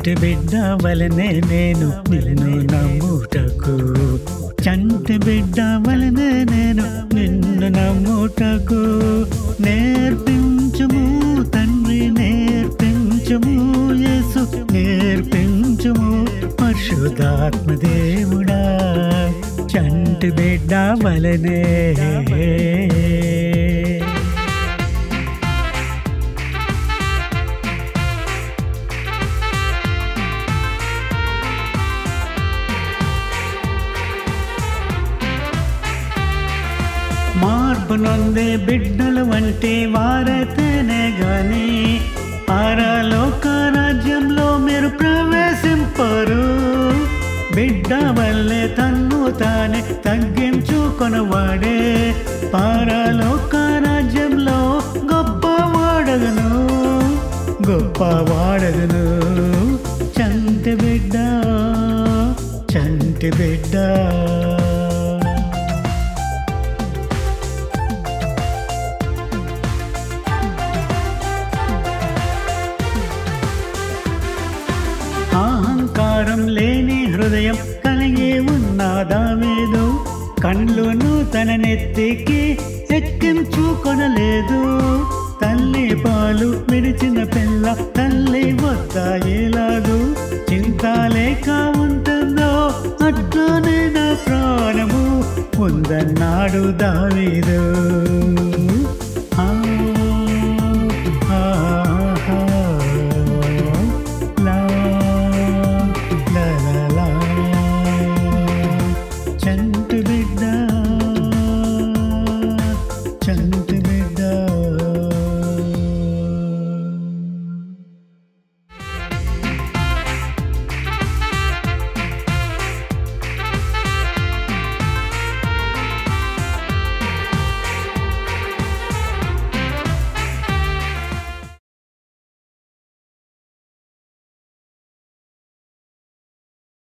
చంటి బిడ్డ వలనే నేను నిన్ను నమ్ముటకు చంటి బిడ్డ వలనే నేను నిన్ను నమ్ముటకు నేర్పించుము తండ్రి నేర్పించుము యేసు నేర్పించుము పరిశుద్ధాత్మ దేవుడా చంటి బిడ్డ వలనే మార్పు నొందే బిడ్డలు వంటి వారైతేనే గాని ఆరాలోక రాజ్యంలో మీరు ప్రవేశింపరు బిడ్డ వల్లే తన్ను తానే తగ్గించుకొనవాడే పారాలోక రాజ్యంలో గొప్ప వాడగను గొప్ప వాడగను చంటి బిడ్డ చంటి బిడ్డ అహంకారం లేని హృదయం కలిగి ఉన్న దావీదు కండ్లును తన నెత్తికి ఎక్కించుకొనలేదు తల్లి పాలు విడిచిన పిల్ల తల్లి వద్ద ఎలాగు చింత లేక ఉంటుందో అట్లనే నా ప్రాణము ఉందన్నాడు దావీదు